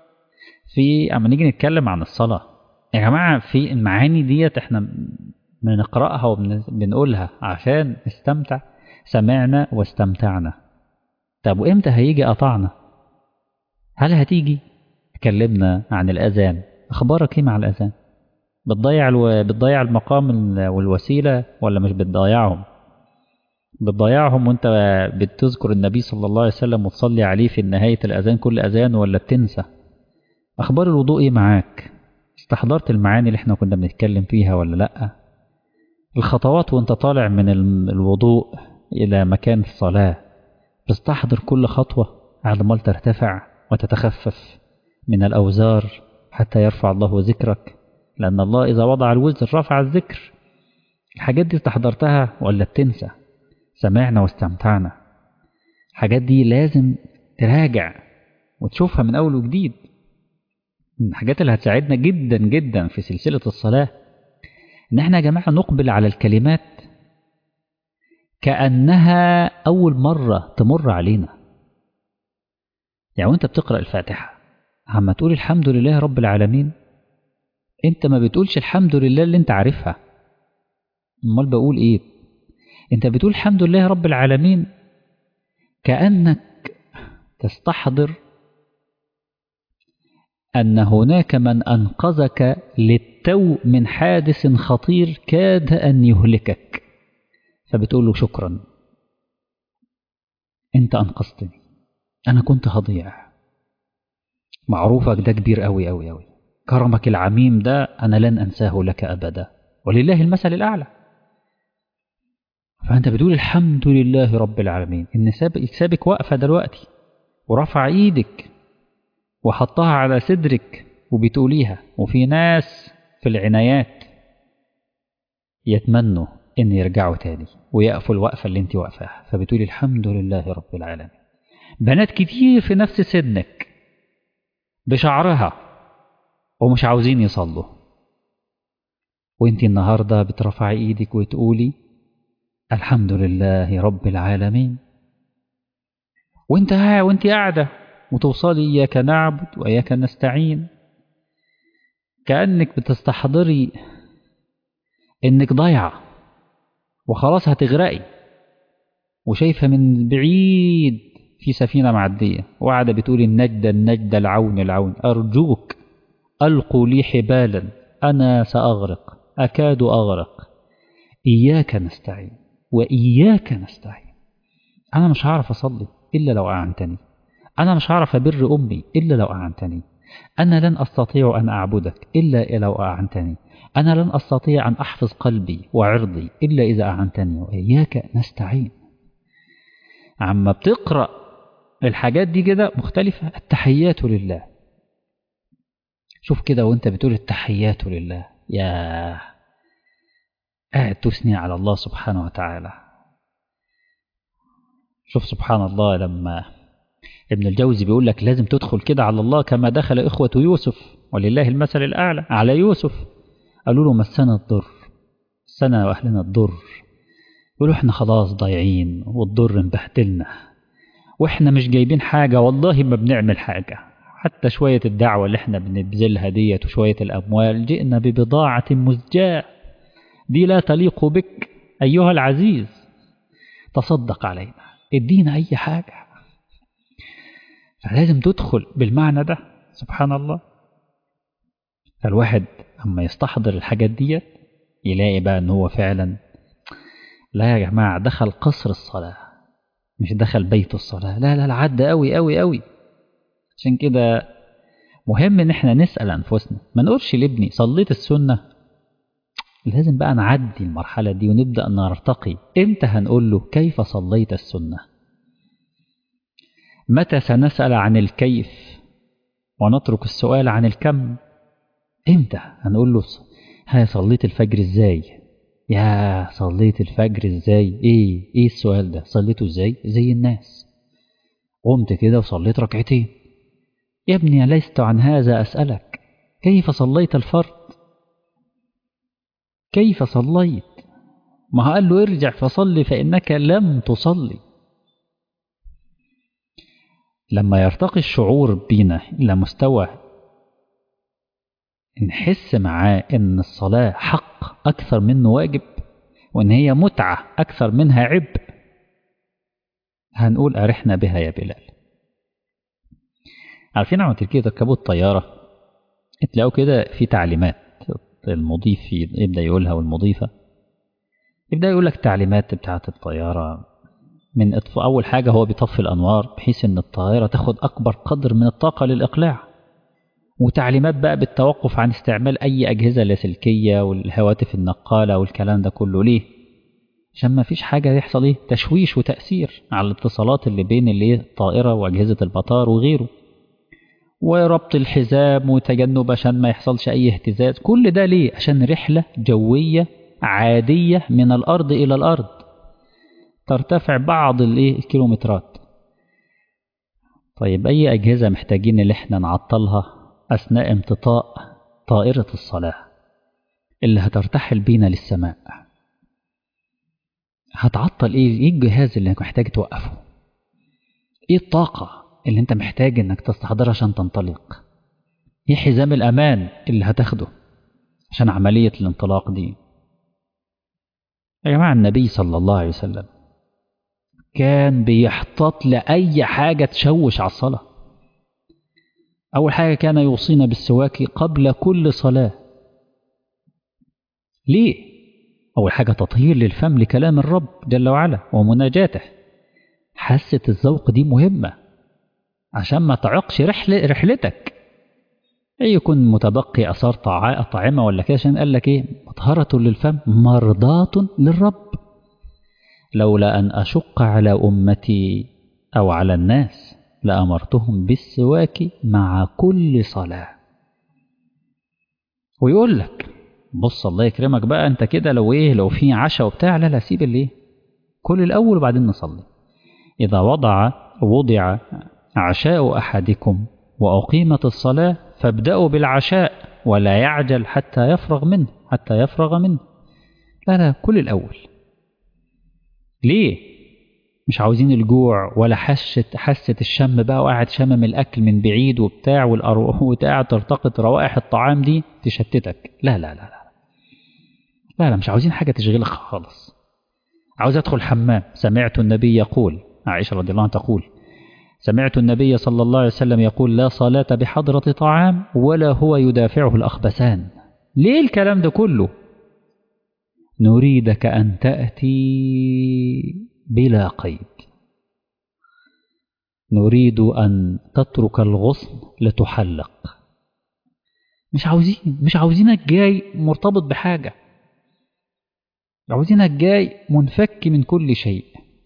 في اما نيجي نتكلم عن الصلاة يا جماعة في المعاني ديت احنا بنقرأها وبنقولها عشان نستمتع سمعنا واستمتعنا طب وامتى هيجي قطعنا هل هتيجي اتكلمنا عن الأذان أخبارك ايه مع الأذان بتضيع الو... بتضيع المقام والوسيلة ولا مش بتضيعهم بتضيعهم وانت بتذكر النبي صلى الله عليه وسلم وتصلي عليه في نهاية الأذان كل أذان ولا بتنسى أخبار الوضوء ايه معاك استحضرت المعاني اللي احنا كنا بنتكلم فيها ولا لأ الخطوات وانت طالع من الوضوء إلى مكان الصلاة بتستحضر كل خطوة على ما ترتفع وتتخفف من الأوزار حتى يرفع الله ذكرك لأن الله إذا وضع الوزر رفع الذكر الحاجات دي استحضرتها ولا بتنسى سمعنا واستمتعنا الحاجات دي لازم تراجع وتشوفها من أول وجديد من الحاجات اللي هتساعدنا جدا جدا في سلسلة الصلاة إن احنا يا جماعة نقبل على الكلمات كأنها أول مرة تمر علينا يعني وانت بتقرأ الفاتحة عما تقول الحمد لله رب العالمين انت ما بتقولش الحمد لله اللي انت عارفها امال بقول ايه انت بتقول الحمد لله رب العالمين كأنك تستحضر أن هناك من أنقذك للتو من حادث خطير كاد أن يهلكك فبتقول له شكرا أنت أنقذتني أنا كنت هضيع معروفك ده كبير أوي أوي أوي كرمك العميم ده أنا لن أنساه لك أبدا ولله المثل الأعلى فأنت بتقول الحمد لله رب العالمين إن سابك واقفة دلوقتي ورفع إيدك وحطها على صدرك وبتقوليها وفي ناس في العنايات يتمنوا إن يرجعوا تاني ويقفوا الوقفة اللي انت واقفاها فبتقولي الحمد لله رب العالمين بنات كتير في نفس سنك بشعرها ومش عاوزين يصلوا وانت النهاردة بترفعي ايدك وتقولي الحمد لله رب العالمين وانت وانت قاعدة وتوصلي إياك نعبد وإياك نستعين كأنك بتستحضري إنك ضايعة وخلاص هتغرقي وشايفة من بعيد في سفينة معدية وقاعدة بتقول النجدة النجدة العون العون أرجوك ألقوا لي حبالا أنا سأغرق أكاد أغرق إياك نستعين وإياك نستعين أنا مش هعرف أصلي إلا لو أعنتني أنا مش هعرف أبر أمي إلا لو أعنتني أنا لن أستطيع أن أعبدك إلا لو أعنتني أنا لن أستطيع أن أحفظ قلبي وعرضي إلا إذا أعنتني وإياك نستعين عما بتقرأ الحاجات دي كده مختلفة التحيات لله شوف كده وانت بتقول التحيات لله يا قاعد تثني على الله سبحانه وتعالى شوف سبحان الله لما ابن الجوزي بيقول لك لازم تدخل كده على الله كما دخل إخوة يوسف ولله المثل الأعلى على يوسف قالوا له مسنا الضر مسنا وأهلنا الضر يقولوا احنا خلاص ضايعين والضر مبهدلنا واحنا مش جايبين حاجة والله ما بنعمل حاجة حتى شوية الدعوة اللي احنا بنبذلها ديت وشوية الأموال جئنا ببضاعة مزجاة دي لا تليق بك أيها العزيز تصدق علينا ادينا أي حاجة فلازم تدخل بالمعنى ده سبحان الله فالواحد أما يستحضر الحاجات ديت يلاقي بقى ان هو فعلا لا يا جماعة دخل قصر الصلاة مش دخل بيت الصلاة لا لا لا عدى قوي قوي قوي عشان كده مهم ان احنا نسأل انفسنا ما نقولش لابني صليت السنة لازم بقى نعدي المرحلة دي ونبدأ نرتقي امتى هنقول له كيف صليت السنة متى سنسأل عن الكيف ونترك السؤال عن الكم امتى هنقول له ها صليت الفجر ازاي يا صليت الفجر ازاي ايه ايه السؤال ده صليته ازاي زي الناس قمت كده وصليت ركعتين يا ابني لست عن هذا أسألك كيف صليت الفرض كيف صليت ما قال له ارجع فصلي فإنك لم تصلي لما يرتقي الشعور بينا إلى مستوى نحس معاه إن الصلاة حق أكثر منه واجب وإن هي متعة أكثر منها عبء هنقول أرحنا بها يا بلال عارفين عم تركيا تركبوا الطيارة تلاقوا كده في تعليمات المضيف يبدأ يقولها والمضيفة يبدأ يقول لك تعليمات بتاعة الطيارة من إطفاء أول حاجة هو بيطفي الأنوار بحيث إن الطائرة تاخد أكبر قدر من الطاقة للإقلاع وتعليمات بقى بالتوقف عن استعمال أي أجهزة لاسلكية والهواتف النقالة والكلام ده كله ليه؟ عشان ما فيش حاجة يحصل إيه؟ تشويش وتأثير على الاتصالات اللي بين اللي الطائرة وأجهزة المطار وغيره وربط الحزام وتجنب عشان ما يحصلش أي اهتزاز كل ده ليه؟ عشان رحلة جوية عادية من الأرض إلى الأرض ترتفع بعض الايه الكيلومترات طيب أي أجهزة محتاجين اللي احنا نعطلها أثناء امتطاء طائرة الصلاة اللي هترتحل بينا للسماء هتعطل ايه ايه الجهاز اللي انك محتاج توقفه ايه الطاقة اللي انت محتاج انك تستحضرها عشان تنطلق ايه حزام الامان اللي هتاخده عشان عملية الانطلاق دي يا جماعة النبي صلى الله عليه وسلم كان بيحتاط لأي حاجة تشوش على الصلاة أول حاجة كان يوصينا بالسواك قبل كل صلاة ليه؟ أول حاجة تطهير للفم لكلام الرب جل وعلا ومناجاته حاسة الذوق دي مهمة عشان ما تعقش رحلة رحلتك أي يكون متبقي أثار طعامة ولا كده عشان قال لك إيه مطهرة للفم مرضاة للرب لولا أن أشق على أمتي أو على الناس لأمرتهم بالسواك مع كل صلاة ويقول لك بص الله يكرمك بقى انت كده لو ايه لو في عشاء وبتاع لا لا سيب الايه كل الاول وبعدين نصلي اذا وضع وضع عشاء احدكم واقيمت الصلاه فابداوا بالعشاء ولا يعجل حتى يفرغ منه حتى يفرغ منه لا لا كل الاول ليه مش عاوزين الجوع ولا حاسة حاسة الشم بقى وقاعد شمم الأكل من بعيد وبتاع والأروح وقاعد تلتقط روائح الطعام دي تشتتك لا لا لا لا لا لا مش عاوزين حاجة تشغلك خالص عاوز أدخل حمام سمعت النبي يقول عائشة رضي الله عنها تقول سمعت النبي صلى الله عليه وسلم يقول لا صلاة بحضرة طعام ولا هو يدافعه الأخبثان ليه الكلام ده كله نريدك أن تأتي بلا قيد نريد أن تترك الغصن لتحلق مش عاوزين مش عاوزينك جاي مرتبط بحاجة عاوزينك جاي منفك من كل شيء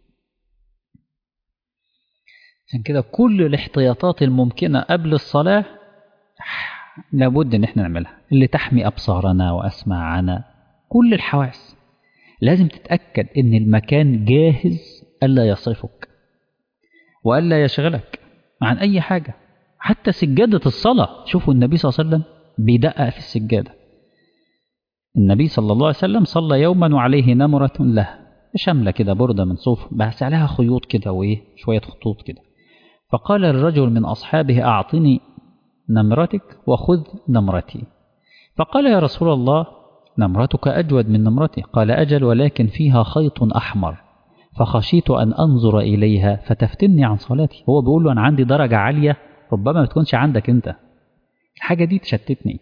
عشان كده كل الاحتياطات الممكنة قبل الصلاة لابد ان احنا نعملها اللي تحمي ابصارنا واسماعنا كل الحواس لازم تتأكد ان المكان جاهز ألا يصرفك وألا يشغلك عن أي حاجة حتى سجادة الصلاة شوفوا النبي صلى الله عليه وسلم بيدقق في السجادة النبي صلى الله عليه وسلم صلى يوما وعليه نمرة له شاملة كده بردة من صوف بس عليها خيوط كده وإيه شوية خطوط كده فقال الرجل من أصحابه أعطني نمرتك وخذ نمرتي فقال يا رسول الله نمرتك أجود من نمرتي قال أجل ولكن فيها خيط أحمر فخشيت أن أنظر إليها فتفتني عن صلاتي هو بيقول له أنا عندي درجة عالية ربما ما تكونش عندك أنت الحاجة دي تشتتني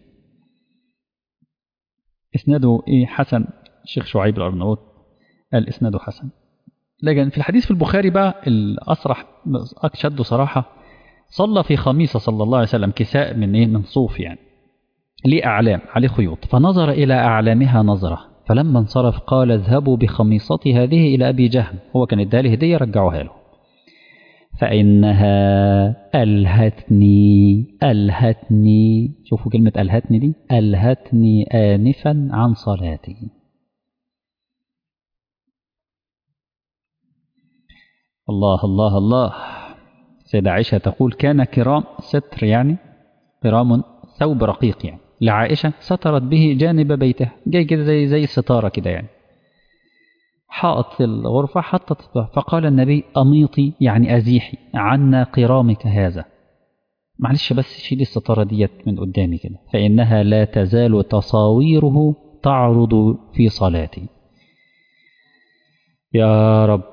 إسناده إيه حسن الشيخ شعيب الأرناؤوط قال إسناده حسن لكن في الحديث في البخاري بقى الأصرح أشد صراحة صلى في خميصة صلى الله عليه وسلم كساء من إيه من صوف يعني ليه أعلام عليه خيوط فنظر إلى أعلامها نظرة فلما انصرف قال اذهبوا بخميصتي هذه إلى أبي جهم هو كان اداله هدية رجعوها له فإنها ألهتني ألهتني شوفوا كلمة ألهتني دي ألهتني آنفا عن صلاتي الله الله الله سيدة عائشة تقول كان كرام ستر يعني كرام ثوب رقيق يعني لعائشة سترت به جانب بيتها جاي كده زي زي الستارة كده يعني حائط في الغرفة حطت فقال النبي أميطي يعني أزيحي عنا قرامك هذا معلش بس شيلي الستارة ديت من قدامي كده فإنها لا تزال تصاويره تعرض في صلاتي يا رب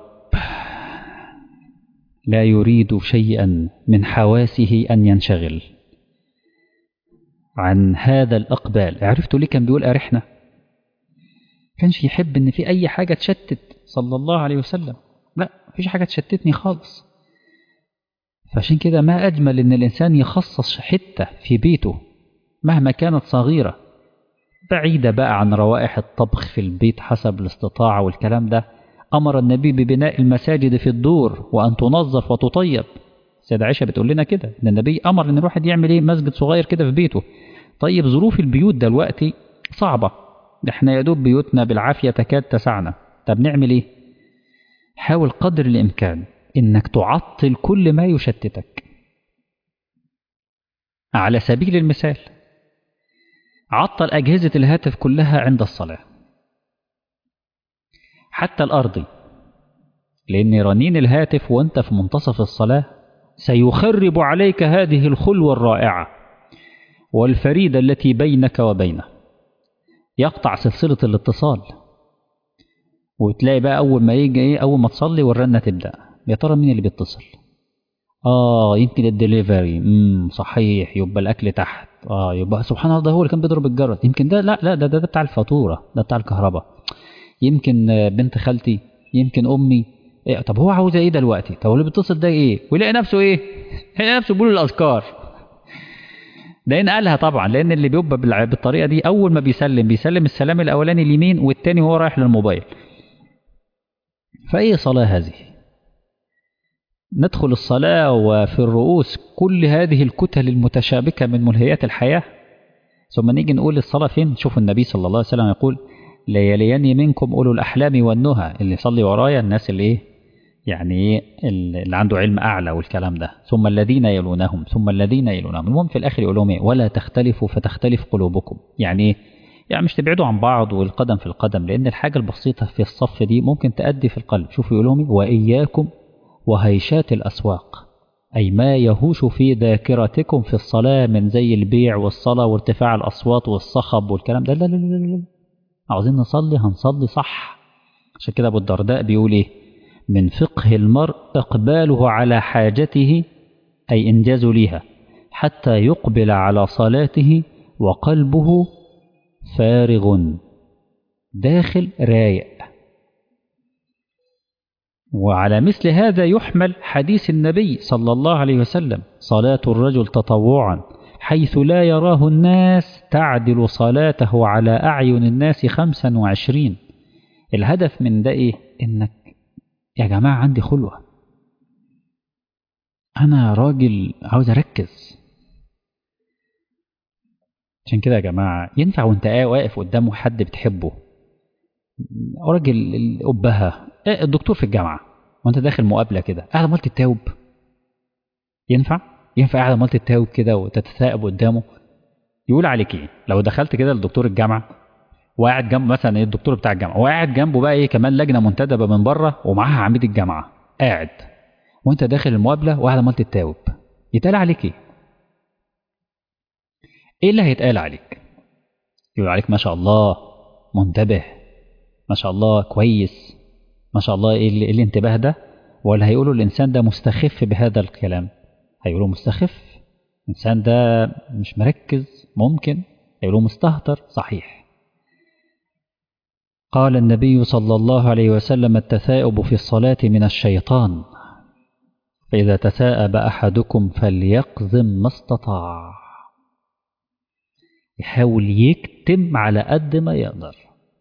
لا يريد شيئا من حواسه أن ينشغل عن هذا الإقبال عرفتوا ليه كان بيقول أرحنا كانش يحب ان في اي حاجة تشتت صلى الله عليه وسلم لا مفيش حاجة تشتتني خالص فعشان كده ما أجمل ان الإنسان يخصص حتة في بيته مهما كانت صغيرة بعيدة بقى عن روائح الطبخ في البيت حسب الاستطاعة والكلام ده أمر النبي ببناء المساجد في الدور وأن تنظف وتطيب سيدة عائشة بتقول لنا كده إن النبي أمر إن الواحد يعمل إيه مسجد صغير كده في بيته طيب ظروف البيوت دلوقتي صعبة احنا يا دوب بيوتنا بالعافية تكاد تسعنا طب نعمل ايه حاول قدر الامكان انك تعطل كل ما يشتتك على سبيل المثال عطل اجهزة الهاتف كلها عند الصلاة حتى الارضي لان رنين الهاتف وانت في منتصف الصلاة سيخرب عليك هذه الخلوة الرائعة والفريدة التي بينك وبينه يقطع سلسلة الاتصال وتلاقي بقى أول ما يجي إيه أول ما تصلي والرنة تبدأ يا ترى مين اللي بيتصل؟ آه يمكن الدليفري امم صحيح يبقى الأكل تحت آه يبقى سبحان الله ده هو اللي كان بيضرب الجرس يمكن ده لا لا ده ده, ده بتاع الفاتورة ده بتاع الكهرباء يمكن بنت خالتي يمكن أمي إيه طب هو عاوز إيه دلوقتي؟ طب اللي بيتصل ده إيه؟ ويلاقي نفسه إيه؟ يلاقي نفسه بيقول الأذكار لان قالها طبعا لان اللي بيبقى بالطريقه دي اول ما بيسلم بيسلم السلام الاولاني اليمين والتاني وهو رايح للموبايل فاي صلاه هذه ندخل الصلاه وفي الرؤوس كل هذه الكتل المتشابكه من ملهيات الحياه ثم نيجي نقول الصلاه فين شوفوا النبي صلى الله عليه وسلم يقول ليلين منكم اولو الاحلام والنهى اللي يصلي ورايا الناس اللي ايه يعني اللي عنده علم أعلى والكلام ده ثم الذين يلونهم ثم الذين يلونهم المهم في الآخر يقول لهم إيه ولا تختلفوا فتختلف قلوبكم يعني إيه يعني مش تبعدوا عن بعض والقدم في القدم لأن الحاجة البسيطة في الصف دي ممكن تأدي في القلب شوفوا يقول لهم إيه وإياكم وهيشات الأسواق أي ما يهوش في ذاكرتكم في الصلاة من زي البيع والصلاة وارتفاع الأصوات والصخب والكلام ده لا لا لا لا عاوزين نصلي هنصلي صح عشان كده أبو الدرداء بيقول إيه من فقه المرء إقباله على حاجته أي إنجاز ليها حتى يقبل على صلاته وقلبه فارغ داخل رايق وعلى مثل هذا يحمل حديث النبي صلى الله عليه وسلم صلاة الرجل تطوعا حيث لا يراه الناس تعدل صلاته على أعين الناس خمسا وعشرين الهدف من ده إيه؟ إنك يا جماعة عندي خلوة أنا راجل عاوز أركز عشان كده يا جماعة ينفع وانت واقف قدامه حد بتحبه راجل أبها الدكتور في الجامعة وانت داخل مقابلة كده قاعد عمال تتاوب ينفع؟ ينفع قاعد عمال تتاوب كده وتتثاءب قدامه يقول عليك ايه؟ لو دخلت كده لدكتور الجامعة وقاعد جنب مثلا ايه الدكتور بتاع الجامعة وقاعد جنبه بقى ايه كمان لجنة منتدبة من بره ومعاها عميد الجامعة قاعد وانت داخل المقابلة وقاعد عمال تتاوب يتقال عليك ايه؟ ايه اللي هيتقال عليك؟ يقول عليك ما شاء الله منتبه ما شاء الله كويس ما شاء الله ايه اللي الانتباه ده ولا هيقولوا الانسان ده مستخف بهذا الكلام هيقولوا مستخف الانسان ده مش مركز ممكن هيقولوا مستهتر صحيح قال النبي صلى الله عليه وسلم التثاؤب في الصلاة من الشيطان فإذا تثاءب أحدكم فليقزم ما استطاع يحاول يكتم على قد ما يقدر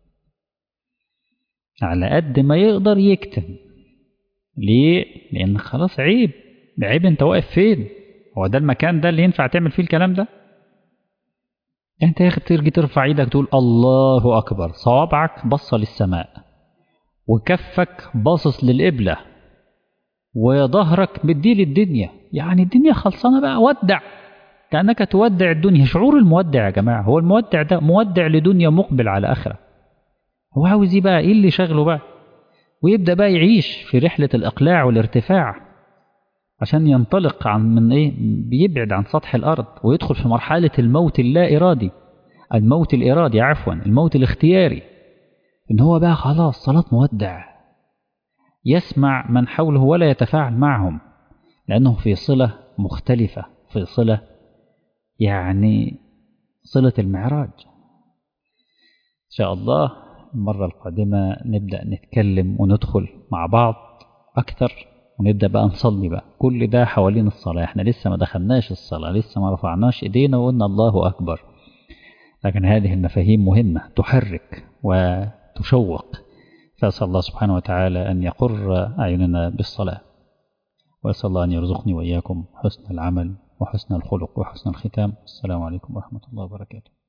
على قد ما يقدر يكتم ليه؟ لأن خلاص عيب عيب أنت واقف فين؟ هو ده المكان ده اللي ينفع تعمل فيه الكلام ده؟ أنت يا أخي تيجي ترفع إيدك تقول الله أكبر صوابعك بصة للسماء وكفك باصص للقبلة وظهرك مدي للدنيا يعني الدنيا خلصانة بقى ودع كأنك تودع الدنيا شعور المودع يا جماعة هو المودع ده مودع لدنيا مقبل على آخرة هو عاوز ايه بقى ايه اللي شغله بقى ويبدا بقى يعيش في رحله الاقلاع والارتفاع عشان ينطلق عن من ايه بيبعد عن سطح الارض ويدخل في مرحله الموت اللا ارادي الموت الارادي عفوا الموت الاختياري ان هو بقى خلاص صلاه مودع يسمع من حوله ولا يتفاعل معهم لانه في صله مختلفه في صله يعني صله المعراج ان شاء الله المرة القادمة نبدأ نتكلم وندخل مع بعض أكثر ونبدأ بقى نصلي بقى كل ده حوالين الصلاة احنا لسه ما دخلناش الصلاة لسه ما رفعناش ايدينا وقلنا الله أكبر لكن هذه المفاهيم مهمة تحرك وتشوق فأسأل الله سبحانه وتعالى أن يقر أعيننا بالصلاة وأسأل الله أن يرزقني وإياكم حسن العمل وحسن الخلق وحسن الختام السلام عليكم ورحمة الله وبركاته